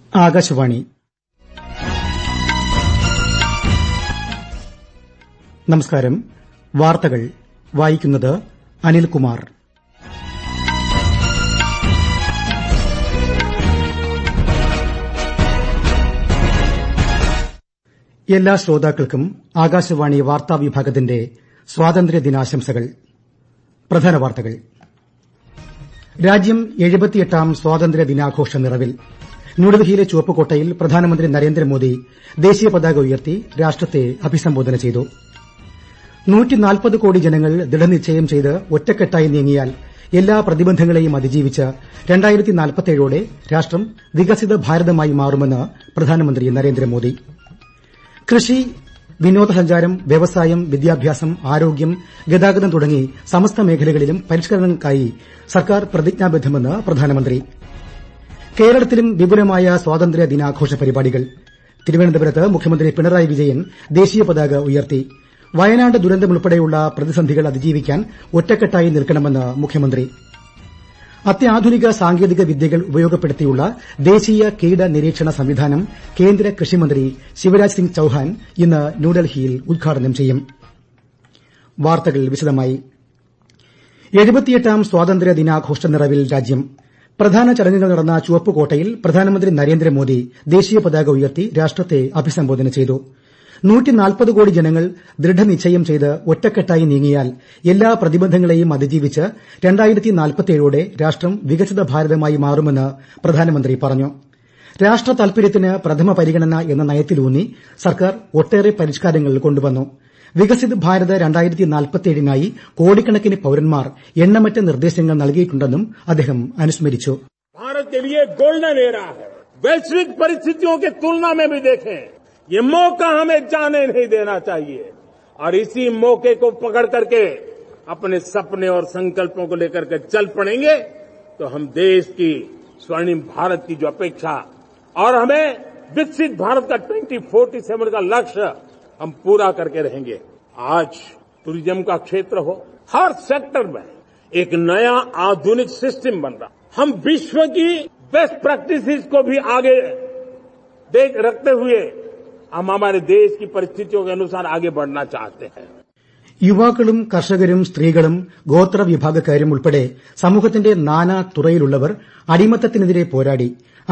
ആകാശവാണി നമസ്കാരം വാർത്തകൾ വായിക്കുന്നത് അനിൽകുമാർ എല്ലാ ശ്രോതാക്കൾക്കും ആകാശവാണി വാർത്താ വിഭാഗത്തിന്റെ സ്വാതന്ത്ര്യദിനാശംസകൾ പ്രധാന വാർത്തകൾ രാജ്യം എഴുപത്തിയെട്ടാം സ്വാതന്ത്ര്യ ദിനാഘോഷ നിറവിൽ ന്യൂഡൽഹിയിലെ ചുവപ്പുകോട്ടയിൽ പ്രധാനമന്ത്രി നരേന്ദ്രമോദി ദേശീയ പതാക ഉയർത്തി രാഷ്ട്രത്തെ അഭിസംബോധന ചെയ്തു കോടി ജനങ്ങൾ ദൃഢനിശ്ചയം ചെയ്ത് ഒറ്റക്കെട്ടായി നീങ്ങിയാൽ എല്ലാ പ്രതിബന്ധങ്ങളെയും അതിജീവിച്ച് ോടെ രാഷ്ട്രം വികസിത ഭാരതമായി മാറുമെന്ന് പ്രധാനമന്ത്രി നരേന്ദ്രമോദി കൃഷി വിനോദസഞ്ചാരം വ്യവസായം വിദ്യാഭ്യാസം ആരോഗ്യം ഗതാഗതം തുടങ്ങി സമസ്ത മേഖലകളിലും പരിഷ്കരണങ്ങൾക്കായി സർക്കാർ പ്രതിജ്ഞാബദ്ധമെന്ന് പ്രധാനമന്ത്രി കേരളത്തിലും വിപുലമായ സ്വാതന്ത്ര്യ ദിനാഘോഷ പരിപാടികൾ തിരുവനന്തപുരത്ത് മുഖ്യമന്ത്രി പിണറായി വിജയൻ ദേശീയ പതാക ഉയർത്തി വയനാട് ദുരന്തമുൾപ്പെടെയുള്ള പ്രതിസന്ധികൾ അതിജീവിക്കാൻ ഒറ്റക്കെട്ടായി നിൽക്കണമെന്ന് മുഖ്യമന്ത്രി അത്യാധുനിക സാങ്കേതിക വിദ്യകൾ ഉപയോഗപ്പെടുത്തിയുള്ള ദേശീയ കീട നിരീക്ഷണ സംവിധാനം കേന്ദ്ര കൃഷിമന്ത്രി ശിവരാജ് സിംഗ് ചൌഹാൻ ഇന്ന് ന്യൂഡൽഹിയിൽ ഉദ്ഘാടനം ചെയ്യും വാർത്തകൾ വിശദമായി എഴുപത്തിയെട്ടാം സ്വാതന്ത്ര്യ ദിനാഘോഷ നിറവിൽ രാജ്യം പ്രധാന ചടങ്ങുകൾ നടന്ന ചുവപ്പുകോട്ടയിൽ പ്രധാനമന്ത്രി നരേന്ദ്രമോദി ദേശീയ പതാക ഉയർത്തി രാഷ്ട്രത്തെ അഭിസംബോധന ചെയ്തു കോടി ജനങ്ങൾ ദൃഢനിശ്ചയം ചെയ്ത് ഒറ്റക്കെട്ടായി നീങ്ങിയാൽ എല്ലാ പ്രതിബന്ധങ്ങളെയും അതിജീവിച്ച് ോടെ രാഷ്ട്രം വികസിത ഭാരതമായി മാറുമെന്ന് പ്രധാനമന്ത്രി പറഞ്ഞു രാഷ്ട്ര താൽപര്യത്തിന് പ്രഥമ പരിഗണന എന്ന നയത്തിലൂന്നി സർക്കാർ ഒട്ടേറെ പരിഷ്കാരങ്ങൾ കൊണ്ടുവന്നു വികസിത് ഭാരത് നായി കോടിക്കണക്കിന് പൌരന്മാർ എണ്ണമറ്റ നിർദ്ദേശങ്ങൾ നൽകിയിട്ടുണ്ടെന്നും അദ്ദേഹം അനുസ്മരിച്ചു भारत के लिए गोल्डन एरा है वैश्विक परिस्थितियों की तुलना में भी देखें ये मौका हमें जाने नहीं देना चाहिए और इसी मौके को पकड़ करके अपने सपने और संकल्पों को लेकर के चल पड़ेंगे तो हम देश की स्वर्णिम भारत की जो अपेक्षा और हमें विकसित भारत का 2047 का लक्ष्य हम पूरा करके रहेंगे आज टूरिज्म का क्षेत्र हो हर सेक्टर में एक नया आधुनिक सिस्टम बन रहा हम विश्व की बेस्ट प्रैक्टिसेस को भी आगे देख रखते हुए हम हमारे देश की परिस्थितियों के अनुसार आगे बढ़ना चाहते हैं യുവാക്കളും കർഷകരും സ്ത്രീകളും ഗോത്ര വിഭാഗക്കാരും ഉൾപ്പെടെ സമൂഹത്തിന്റെ നാനാ തുറയിലുള്ളവർ അടിമത്തത്തിനെതിരെ പോരാടി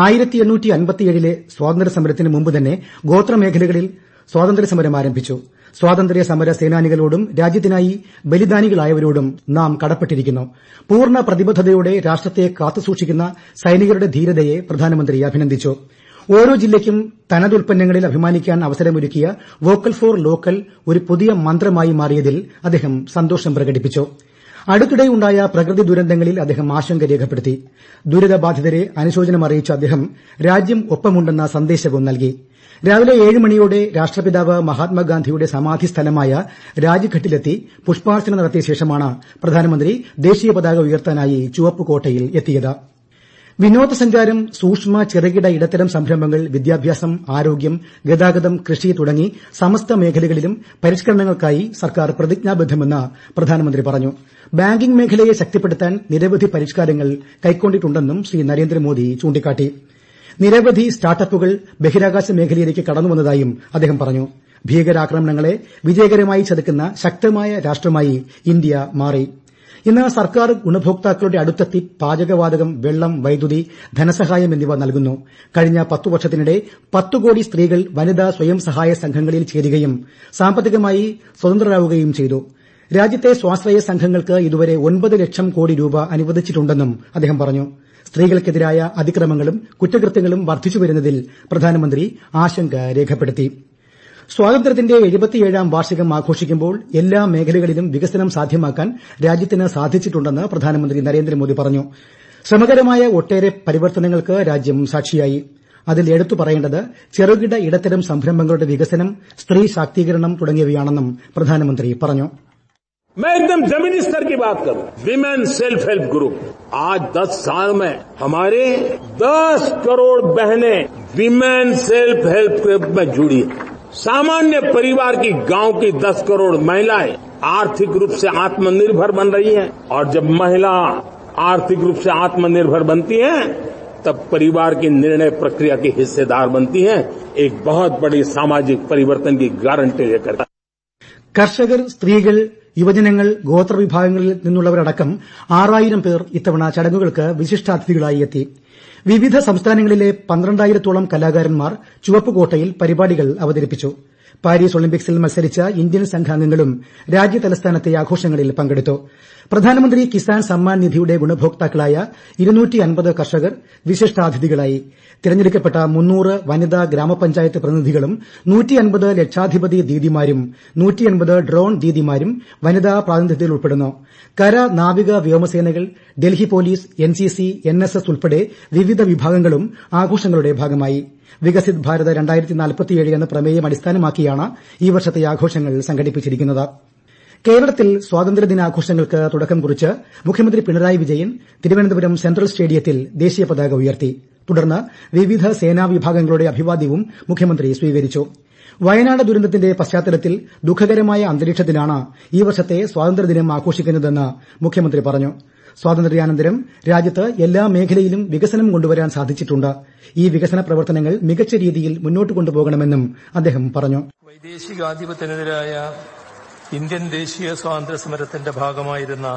ലെ സ്വാതന്ത്ര്യ സമരത്തിന് മുമ്പ് തന്നെ ഗോത്രമേഖലകളിൽ സ്വാതന്ത്ര്യ സമരം ആരംഭിച്ചു സ്വാതന്ത്ര്യ സമര സേനാനികളോടും രാജ്യത്തിനായി ബലിദാനികളായവരോടും നാം കടപ്പെട്ടിരിക്കുന്നു പൂർണ്ണ പ്രതിബദ്ധതയോടെ രാഷ്ട്രത്തെ കാത്തുസൂക്ഷിക്കുന്ന സൈനികരുടെ ധീരതയെ പ്രധാനമന്ത്രി അഭിനന്ദിച്ചു ഓരോ ജില്ലയ്ക്കും തനതുൽപ്പന്നങ്ങളിൽ അഭിമാനിക്കാൻ അവസരമൊരുക്കിയ വോക്കൽ ഫോർ ലോക്കൽ ഒരു പുതിയ മന്ത്രമായി മാറിയതിൽ അദ്ദേഹം സന്തോഷം പ്രകടിപ്പിച്ചു അടുത്തിടെയുണ്ടായ പ്രകൃതി ദുരന്തങ്ങളിൽ അദ്ദേഹം ആശങ്ക രേഖപ്പെടുത്തി ദുരിതബാധിതരെ അനുശോചനം അറിയിച്ച അദ്ദേഹം രാജ്യം ഒപ്പമുണ്ടെന്ന സന്ദേശവും നൽകി രാവിലെ ഏഴ് മണിയോടെ രാഷ്ട്രപിതാവ് മഹാത്മാഗാന്ധിയുടെ സമാധി സ്ഥലമായ രാജ്ഘട്ടിലെത്തി പുഷ്പാർച്ചന നടത്തിയ ശേഷമാണ് പ്രധാനമന്ത്രി ദേശീയ പതാക ഉയർത്താനായി ചുവപ്പുകോട്ടയിൽ എത്തിയത് വിനോദസഞ്ചാരം സൂക്ഷ്മ ചെറുകിട ഇടത്തരം സംരംഭങ്ങൾ വിദ്യാഭ്യാസം ആരോഗ്യം ഗതാഗതം കൃഷി തുടങ്ങി സമസ്ത മേഖലകളിലും പരിഷ്കരണങ്ങൾക്കായി സർക്കാർ പ്രതിജ്ഞാബദ്ധമെന്ന് പ്രധാനമന്ത്രി പറഞ്ഞു ബാങ്കിംഗ് മേഖലയെ ശക്തിപ്പെടുത്താൻ നിരവധി പരിഷ്കാരങ്ങൾ കൈക്കൊണ്ടിട്ടുണ്ടെന്നും ശ്രീ നരേന്ദ്രമോദി ചൂണ്ടിക്കാട്ടി നിരവധി സ്റ്റാർട്ടപ്പുകൾ ബഹിരാകാശ മേഖലയിലേക്ക് കടന്നുവന്നതായും അദ്ദേഹം പറഞ്ഞു ഭീകരാക്രമണങ്ങളെ വിജയകരമായി ചെറുക്കുന്ന ശക്തമായ രാഷ്ട്രമായി ഇന്ത്യ മാറി ഇന്ന് സർക്കാർ ഗുണഭോക്താക്കളുടെ അടുത്തെത്തി പാചകവാതകം വെള്ളം വൈദ്യുതി ധനസഹായം എന്നിവ നൽകുന്നു കഴിഞ്ഞ പത്തു വർഷത്തിനിടെ പത്ത് കോടി സ്ത്രീകൾ വനിതാ സ്വയം സഹായ സംഘങ്ങളിൽ ചേരുകയും സാമ്പത്തികമായി സ്വതന്ത്രരാകുകയും ചെയ്തു രാജ്യത്തെ സ്വാശ്രയ സംഘങ്ങൾക്ക് ഇതുവരെ ഒൻപത് ലക്ഷം കോടി രൂപ അനുവദിച്ചിട്ടുണ്ടെന്നും അദ്ദേഹം പറഞ്ഞു സ്ത്രീകൾക്കെതിരായ അതിക്രമങ്ങളും കുറ്റകൃത്യങ്ങളും വർദ്ധിച്ചുവരുന്നതിൽ പ്രധാനമന്ത്രി ആശങ്ക രേഖപ്പെടുത്തി സ്വാതന്ത്ര്യത്തിന്റെ എഴുപത്തിയേഴാം വാർഷികം ആഘോഷിക്കുമ്പോൾ എല്ലാ മേഖലകളിലും വികസനം സാധ്യമാക്കാൻ രാജ്യത്തിന് സാധിച്ചിട്ടുണ്ടെന്ന് പ്രധാനമന്ത്രി നരേന്ദ്രമോദി പറഞ്ഞു ശ്രമകരമായ ഒട്ടേറെ പരിവർത്തനങ്ങൾക്ക് രാജ്യം സാക്ഷിയായി അതിൽ എടുത്തു പറയേണ്ടത് ചെറുകിട ഇടത്തരം സംരംഭങ്ങളുടെ വികസനം സ്ത്രീ ശാക്തീകരണം തുടങ്ങിയവയാണെന്നും പ്രധാനമന്ത്രി പറഞ്ഞു मैं एकदम जमीनी स्तर की बात करूं विमेन सेल्फ हेल्प ग्रुप आज 10 साल में हमारे 10 करोड़ बहनें विमेन सेल्फ हेल्प ग्रुप में जुड़ी सामान्य परिवार की गांव की 10 करोड़ महिलाएं आर्थिक रूप से आत्मनिर्भर बन रही हैं और जब महिला आर्थिक रूप से आत्मनिर्भर बनती हैं तब परिवार की निर्णय प्रक्रिया की हिस्सेदार बनती हैं एक बहुत बड़ी सामाजिक परिवर्तन की गारंटी लेकर കർഷകർ സ്ത്രീകൾ യുവജനങ്ങൾ ഗോത്രവിഭാഗങ്ങളിൽ നിന്നുള്ളവരടക്കം ആറായിരം പേർ ഇത്തവണ ചടങ്ങുകൾക്ക് വിശിഷ്ടാതിഥികളായി എത്തി വിവിധ സംസ്ഥാനങ്ങളിലെ പന്ത്രണ്ടായിരത്തോളം കലാകാരന്മാർ ചുവപ്പുകോട്ടയിൽ പരിപാടികൾ അവതരിപ്പിച്ചു പാരീസ് ഒളിമ്പിക്സിൽ മത്സരിച്ച ഇന്ത്യൻ സംഘാംഗങ്ങളും രാജ്യതലസ്ഥാനത്തെ ആഘോഷങ്ങളിൽ പങ്കെടുത്തു പ്രധാനമന്ത്രി കിസാൻ സമ്മാൻ നിധിയുടെ ഗുണഭോക്താക്കളായ കർഷകർ വിശിഷ്ടാതിഥികളായി തിരഞ്ഞെടുക്കപ്പെട്ട മുന്നൂറ് വനിതാ ഗ്രാമപഞ്ചായത്ത് പ്രതിനിധികളും ലക്ഷാധിപതി ദീദിമാരും ഡ്രോൺ ദീദിമാരും വനിതാ പ്രാതിനിധ്യത്തിൽ ഉൾപ്പെടുന്നു കര നാവിക വ്യോമസേനകൾ ഡൽഹി പോലീസ് എൻസിസി എൻഎസ്എസ് ഉൾപ്പെടെ വിവിധ വിഭാഗങ്ങളും ആഘോഷങ്ങളുടെ ഭാഗമായി വികസിത് ഭാരത് എന്ന പ്രമേയം അടിസ്ഥാനമാക്കിയാണ് ഈ വർഷത്തെ ആഘോഷങ്ങൾ സംഘടിപ്പിച്ചിരിക്കുന്നത് കേരളത്തിൽ സ്വാതന്ത്ര്യദിനാഘോഷങ്ങൾക്ക് തുടക്കം കുറിച്ച് മുഖ്യമന്ത്രി പിണറായി വിജയൻ തിരുവനന്തപുരം സെൻട്രൽ സ്റ്റേഡിയത്തിൽ ദേശീയ പതാക ഉയർത്തി തുടർന്ന് വിവിധ സേനാ വിഭാഗങ്ങളുടെ അഭിവാദ്യവും മുഖ്യമന്ത്രി സ്വീകരിച്ചു വയനാട് ദുരന്തത്തിന്റെ പശ്ചാത്തലത്തിൽ ദുഃഖകരമായ അന്തരീക്ഷത്തിലാണ് ഈ വർഷത്തെ സ്വാതന്ത്ര്യദിനം ആഘോഷിക്കുന്നതെന്ന് മുഖ്യമന്ത്രി പറഞ്ഞു സ്വാതന്ത്ര്യാനന്തരം രാജ്യത്ത് എല്ലാ മേഖലയിലും വികസനം കൊണ്ടുവരാൻ സാധിച്ചിട്ടുണ്ട് ഈ വികസന പ്രവർത്തനങ്ങൾ മികച്ച രീതിയിൽ മുന്നോട്ട് കൊണ്ടുപോകണമെന്നും അദ്ദേഹം പറഞ്ഞു വൈദേശികാധിപത്യത്തിനെതിരായ ഇന്ത്യൻ ദേശീയ സ്വാതന്ത്ര്യ സമരത്തിന്റെ ഭാഗമായിരുന്ന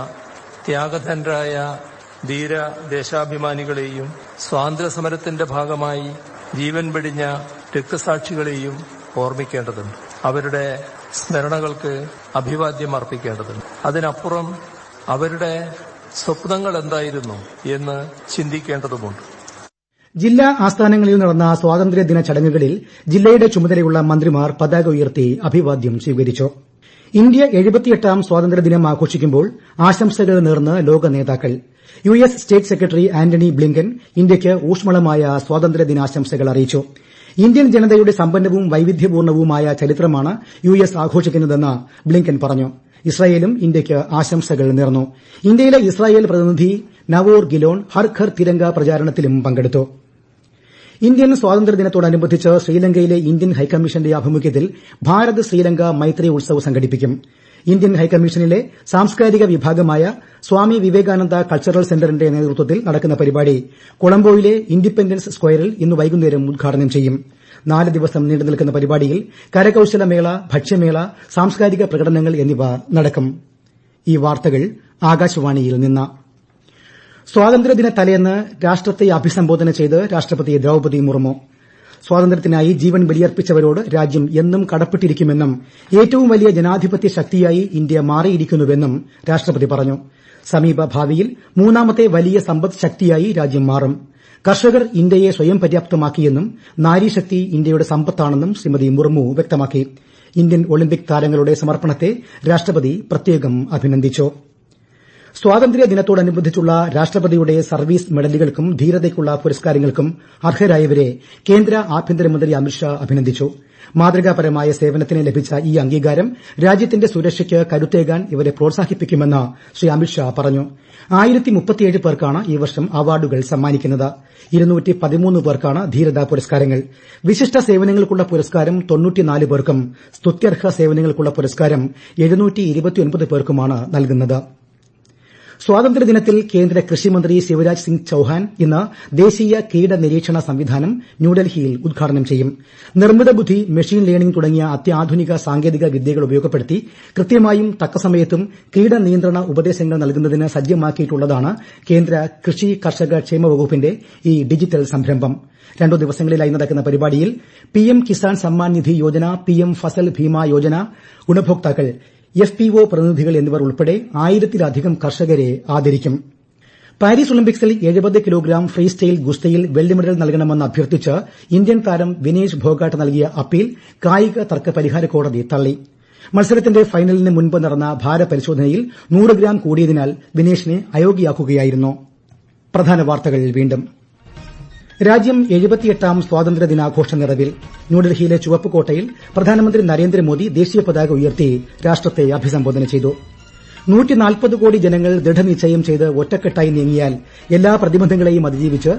ത്യാഗധനരായ ധീര ദേശാഭിമാനികളെയും സ്വാതന്ത്ര്യ സമരത്തിന്റെ ഭാഗമായി ജീവൻ വെടിഞ്ഞ രക്തസാക്ഷികളെയും ഓർമ്മിക്കേണ്ടതുണ്ട് അവരുടെ സ്മരണകൾക്ക് അഭിവാദ്യം അർപ്പിക്കേണ്ടതുണ്ട് അതിനപ്പുറം അവരുടെ സ്വപ്നങ്ങൾ എന്തായിരുന്നു എന്ന് ചിന്തിക്കേണ്ടതുമുണ്ട് ജില്ലാ ആസ്ഥാനങ്ങളിൽ നടന്ന സ്വാതന്ത്ര്യദിന ചടങ്ങുകളിൽ ജില്ലയുടെ ചുമതലയുള്ള മന്ത്രിമാർ പതാക ഉയർത്തി അഭിവാദ്യം സ്വീകരിച്ചു ഇന്ത്യ എഴുപത്തിയെട്ടാം സ്വാതന്ത്ര്യദിനം ആഘോഷിക്കുമ്പോൾ ആശംസകൾ നേർന്ന് ലോക നേതാക്കൾ U S state secretary Antony Blinken ഇന്ത്യയ്ക്ക് ഊഷ്മളമായ സ്വാതന്ത്ര്യദിനാശംസകൾ അറിയിച്ചു ഇന്ത്യൻ ജനതയുടെ സമ്പന്നവും വൈവിധ്യപൂർണവുമായ ചരിത്രമാണ് യു എസ് ആഘോഷിക്കുന്നതെന്ന് ബ്ലിങ്കൻ പറഞ്ഞു ഇസ്രായേലും ഇന്ത്യയ്ക്ക് ആശംസകൾ നേർന്നു ഇന്ത്യയിലെ ഇസ്രായേൽ പ്രതിനിധി നവോർ ഗിലോൺ ഹർ ഘർ തിരങ്ക പ്രചാരണത്തിലും പങ്കെടുത്തു ഇന്ത്യൻ സ്വാതന്ത്ര്യദിനത്തോടനുബന്ധിച്ച് ശ്രീലങ്കയിലെ ഇന്ത്യൻ ഹൈക്കമ്മീഷന്റെ ആഭിമുഖ്യത്തിൽ ഭാരത് ശ്രീലങ്ക മൈത്രി ഉത്സവ് സംഘടിപ്പിക്കും ഇന്ത്യൻ ഹൈക്കമ്മീഷനിലെ സാംസ്കാരിക വിഭാഗമായ സ്വാമി വിവേകാനന്ദ കൾച്ചറൽ സെന്ററിന്റെ നേതൃത്വത്തിൽ നടക്കുന്ന പരിപാടി കൊളംബോയിലെ ഇൻഡിപെൻഡൻസ് സ്ക്വയറിൽ ഇന്ന് വൈകുന്നേരം ഉദ്ഘാടനം ചെയ്യും നാല് ദിവസം നീണ്ടു നിൽക്കുന്ന പരിപാടിയിൽ കരകൌശലമേള ഭക്ഷ്യമേള സാംസ്കാരിക പ്രകടനങ്ങൾ എന്നിവ നടക്കും ഈ വാർത്തകൾ ആകാശവാണിയിൽ നിന്ന് സ്വാതന്ത്ര്യദിന തലേന്ന് രാഷ്ട്രത്തെ അഭിസംബോധന ചെയ്ത് രാഷ്ട്രപതി ദ്രൌപതി മുർമു സ്വാതന്ത്ര്യത്തിനായി ജീവൻ ബലിയർപ്പിച്ചവരോട് രാജ്യം എന്നും കടപ്പെട്ടിരിക്കുമെന്നും ഏറ്റവും വലിയ ജനാധിപത്യ ശക്തിയായി ഇന്ത്യ മാറിയിരിക്കുന്നുവെന്നും രാഷ്ട്രപതി പറഞ്ഞു സമീപ ഭാവിയിൽ മൂന്നാമത്തെ വലിയ സമ്പദ് ശക്തിയായി രാജ്യം മാറും കർഷകർ ഇന്ത്യയെ സ്വയം പര്യാപ്തമാക്കിയെന്നും നാരീശക്തി ഇന്ത്യയുടെ സമ്പത്താണെന്നും ശ്രീമതി മുർമു വ്യക്തമാക്കി ഇന്ത്യൻ ഒളിമ്പിക് താരങ്ങളുടെ സമർപ്പണത്തെ രാഷ്ട്രപതി പ്രത്യേകം അഭിനന്ദിച്ചു സ്വാതന്ത്ര്യദിനത്തോടനുബന്ധിച്ചുള്ള രാഷ്ട്രപതിയുടെ സർവീസ് മെഡലുകൾക്കും ധീരതയ്ക്കുള്ള പുരസ്കാരങ്ങൾക്കും അർഹരായവരെ കേന്ദ്ര ആഭ്യന്തരമന്ത്രി അമിത്ഷാ അഭിനന്ദിച്ചു മാതൃകാപരമായ സേവനത്തിന് ലഭിച്ച ഈ അംഗീകാരം രാജ്യത്തിന്റെ സുരക്ഷയ്ക്ക് കരുത്തേകാൻ ഇവരെ പ്രോത്സാഹിപ്പിക്കുമെന്ന് ശ്രീ അമിത്ഷാ പറഞ്ഞു പേർക്കാണ് ഈ വർഷം അവാർഡുകൾ സമ്മാനിക്കുന്നത് പേർക്കാണ് ധീരതാ പുരസ്കാരങ്ങൾ വിശിഷ്ട സേവനങ്ങൾക്കുള്ള പുരസ്കാരം പേർക്കും സ്തുത്യർഹ സേവനങ്ങൾക്കുള്ള പുരസ്കാരം പേർക്കുമാണ് നൽകുന്നത് സ്വാതന്ത്ര്യദിനത്തിൽ കേന്ദ്ര കൃഷിമന്ത്രി ശിവരാജ് സിംഗ് ചൌഹാൻ ഇന്ന് ദേശീയ കീട നിരീക്ഷണ സംവിധാനം ന്യൂഡൽഹിയിൽ ഉദ്ഘാടനം ചെയ്യും നിർമ്മിത ബുദ്ധി മെഷീൻ ലേണിംഗ് തുടങ്ങിയ അത്യാധുനിക സാങ്കേതിക വിദ്യകൾ ഉപയോഗപ്പെടുത്തി കൃത്യമായും തക്കസമയത്തും കീട നിയന്ത്രണ ഉപദേശങ്ങൾ നൽകുന്നതിന് സജ്ജമാക്കിയിട്ടുള്ളതാണ് കേന്ദ്ര കൃഷി കർഷക ക്ഷേമ വകുപ്പിന്റെ ഈ ഡിജിറ്റൽ സംരംഭം രണ്ടു ദിവസങ്ങളിലായി നടക്കുന്ന പരിപാടിയിൽ പിഎം കിസാൻ സമ്മാൻ നിധി യോജന പിഎം ഫസൽ ഭീമ യോജന ഗുണഭോക്താക്കൾ എഫ് പി ഒ പ്രതിനിധികൾ എന്നിവർ ഉൾപ്പെടെ ആയിരത്തിലധികം കർഷകരെ ആദരിക്കും പാരീസ് ഒളിമ്പിക്സിൽ എഴുപത് കിലോഗ്രാം ഫ്രീ സ്റ്റൈൽ ഗുസ്തിയിൽ വെള്ളി മെഡൽ നൽകണമെന്ന് അഭ്യർത്ഥിച്ച് ഇന്ത്യൻ താരം വിനേഷ് ഭോഗാട്ട് നൽകിയ അപ്പീൽ കായിക തർക്ക പരിഹാര കോടതി തള്ളി മത്സരത്തിന്റെ ഫൈനലിന് മുൻപ് നടന്ന ഭാരപരിശോധനയിൽ നൂറ് ഗ്രാം കൂടിയതിനാൽ വിനേഷിനെ അയോഗ്യയാക്കുകയായിരുന്നു പ്രധാന വാർത്തകൾ വീണ്ടും രാജ്യം എഴുപത്തിയെട്ടാം സ്വാതന്ത്ര്യ ദിനാഘോഷ നിറവിൽ ന്യൂഡൽഹിയിലെ ചുവപ്പുകോട്ടയിൽ പ്രധാനമന്ത്രി നരേന്ദ്രമോദി ദേശീയ പതാക ഉയർത്തി രാഷ്ട്രത്തെ അഭിസംബോധന ചെയ്തു കോടി ജനങ്ങൾ ദൃഢനിശ്ചയം ചെയ്ത് ഒറ്റക്കെട്ടായി നീങ്ങിയാൽ എല്ലാ പ്രതിബന്ധങ്ങളെയും അതിജീവിച്ച്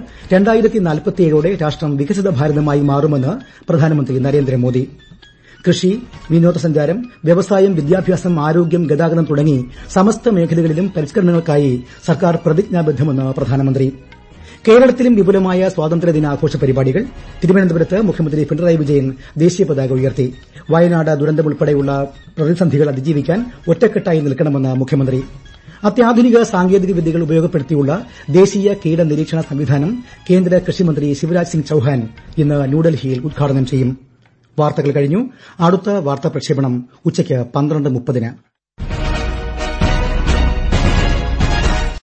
ോടെ രാഷ്ട്രം വികസിത ഭാരതമായി മാറുമെന്ന് പ്രധാനമന്ത്രി നരേന്ദ്രമോദി കൃഷി വിനോദസഞ്ചാരം വ്യവസായം വിദ്യാഭ്യാസം ആരോഗ്യം ഗതാഗതം തുടങ്ങി സമസ്ത മേഖലകളിലും പരിഷ്കരണങ്ങൾക്കായി സർക്കാർ പ്രതിജ്ഞാബദ്ധമെന്ന് പ്രധാനമന്ത്രി കേരളത്തിലും വിപുലമായ സ്വാതന്ത്ര്യദിനാഘോഷ പരിപാടികൾ തിരുവനന്തപുരത്ത് മുഖ്യമന്ത്രി പിണറായി വിജയൻ ദേശീയ പതാക ഉയർത്തി വയനാട് ദുരന്തമുൾപ്പെടെയുള്ള പ്രതിസന്ധികൾ അതിജീവിക്കാൻ ഒറ്റക്കെട്ടായി നിൽക്കണമെന്ന് മുഖ്യമന്ത്രി അത്യാധുനിക സാങ്കേതിക വിദ്യകൾ ഉപയോഗപ്പെടുത്തിയുള്ള ദേശീയ കീട നിരീക്ഷണ സംവിധാനം കേന്ദ്ര കൃഷിമന്ത്രി ശിവരാജ് സിംഗ് ചൌഹാൻ ഇന്ന് ന്യൂഡൽഹിയിൽ ഉദ്ഘാടനം ചെയ്യും വാർത്തകൾ കഴിഞ്ഞു അടുത്ത വാർത്താ പ്രക്ഷേപണം ഉച്ചയ്ക്ക് പന്ത്രണ്ട് മുപ്പതിന്